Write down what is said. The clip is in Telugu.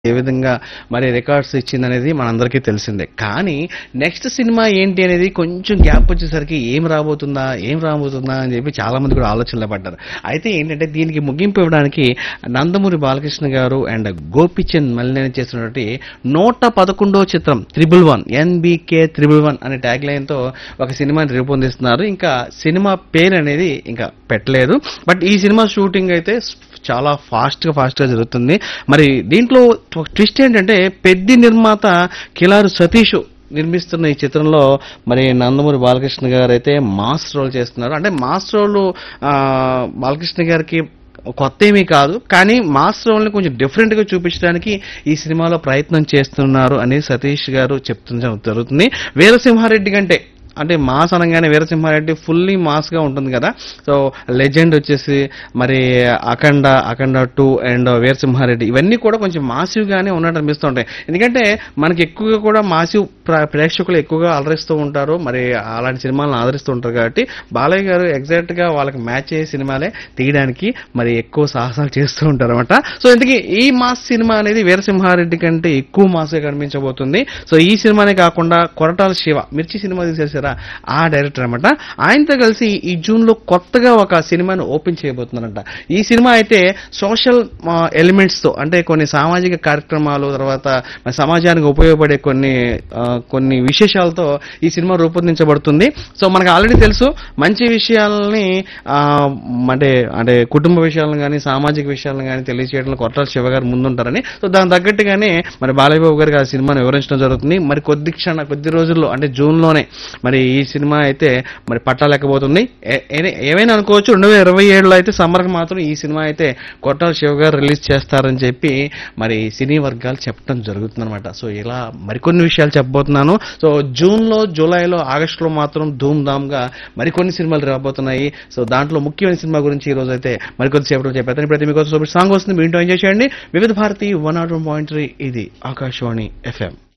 ఏ విధంగా మరి రికార్డ్స్ ఇచ్చిందనేది మనందరికీ తెలిసిందే కానీ నెక్స్ట్ సినిమా ఏంటి అనేది కొంచెం గ్యాప్ వచ్చేసరికి ఏం రాబోతుందా ఏం రాబోతుందా అని చెప్పి చాలా మంది కూడా ఆలోచనలో పడ్డారు అయితే ఏంటంటే దీనికి ముగింపు ఇవ్వడానికి నందమూరి బాలకృష్ణ గారు అండ్ గోపిచంద్ మల్లినేని చేసినటువంటి నూట పదకొండో చిత్రం triple one NBK triple one అనే ట్యాగ్ లైన్ తో ఒక సినిమాని రూపొందిస్తున్నారు ఇంకా సినిమా పేరు అనేది ఇంకా పెట్టలేదు బట్ ఈ సినిమా షూటింగ్ అయితే చాలా ఫాస్ట్ గా ఫాస్ట్ గా జరుగుతుంది మరి దీంట్లో ట్విస్ట్ ఏంటంటే పెద్ది నిర్మాత కిలారు సతీష్ నిర్మిస్తున్న ఈ చిత్రంలో మరి నందమూరి బాలకృష్ణ గారు అయితే మాస్ రోల్ చేస్తున్నారు అంటే మాస్ రోల్ ఆ, బాలకృష్ణ గారికి కొత్త ఏమీ కాదు కానీ మాస్ రోల్ని కొంచెం డిఫరెంట్ గా చూపించడానికి ఈ సినిమాలో ప్రయత్నం చేస్తున్నారు అనేది సతీష్ గారు చెప్తున్న జరుగుతుంది వీరసింహారెడ్డి కంటే అంటే మాస్ అనగానే వీరసింహారెడ్డి ఫుల్లీ మాస్ గా ఉంటుంది కదా సో లెజెండ్ వచ్చేసి మరి అఖండ అఖండ టూ అండ్ వీరసింహారెడ్డి ఇవన్నీ కూడా కొంచెం మాసివ్ గానే ఉన్నట్టు అనిపిస్తుంటాయి ఎందుకంటే మనకి ఎక్కువగా కూడా మాసివ్ ప్ర- ప్రేక్షకులు ఎక్కువగా అలరిస్తూ ఉంటారు మరి అలాంటి సినిమాలను ఆదరిస్తూ ఉంటారు కాబట్టి బాలయ్య గారు ఎగ్జాక్ట్ గా వాళ్ళకి మ్యాచ్ అయ్యే సినిమాలే తీయడానికి మరి ఎక్కువ సాహసాలు చేస్తూ ఉంటారు అనమాట సో ఇంతకీ ఈ మాస్ సినిమా అనేది వీరసింహారెడ్డి కంటే ఎక్కువ మాస్ గా కనిపించబోతుంది సో ఈ సినిమానే కాకుండా కొరటాల శివ మిర్చి సినిమా తీసేసారా ఆ డైరెక్టర్ అనమాట ఆయనతో కలిసి ఈ జూన్ లో కొత్తగా ఒక సినిమాను ఓపెన్ చేయబోతున్నారంట ఈ సినిమా అయితే సోషల్ ఎలిమెంట్స్ తో అంటే కొన్ని సామాజిక కార్యక్రమాలు తర్వాత మన సమాజానికి ఉపయోగపడే కొన్ని ఆ, కొన్ని విశేషాలతో ఈ సినిమా రూపొందించబడుతుంది సో మనకు ఆల్రెడీ తెలుసు మంచి విషయాలని ఆ, అంటే అంటే కుటుంబ విషయాలను కానీ సామాజిక విషయాలను కానీ తెలియజేయడంలో కొట్టాల శివ గారు ముందుంటారని సో దాని తగ్గట్టుగానే మరి బాలయ్య బాబు గారికి ఆ సినిమాను వివరించడం జరుగుతుంది మరి కొద్ది క్షణ కొద్ది రోజుల్లో అంటే జూన్ లోనే మరి ఈ సినిమా అయితే మరి పట్టాలేకపోతుంది ఏ- ఏ- ఏమైనా అనుకోవచ్చు రెండు వేల ఇరవై ఏడులో అయితే సమ్మర్కి మాత్రం ఈ సినిమా అయితే కొట్టాల శివ గారు రిలీజ్ చేస్తారని చెప్పి మరి సినీ వర్గాలు చెప్పడం జరుగుతుంది అనమాట సో ఇలా మరికొన్ని విషయాలు చెప్పబోతున్నాను సో జూన్ లో జూలైలో ఆగస్టులో మాత్రం ధూమ్ ధామ్ గా మరికొన్ని సినిమాలు రాబోతున్నాయి సో దాంట్లో ముఖ్యమైన సినిమా గురించి ఈ రోజు అయితే మరికొద్ది సేపట్లో చెప్పేస్తాను ఇప్పుడైతే మీకోసం సాంగ్ వస్తుంది మీ ఇంట్లో ఎంజాయ్ చేయండి Vividh Bharati one naught one point three ఇది ఆకాశవాణి ఎఫ్ఎం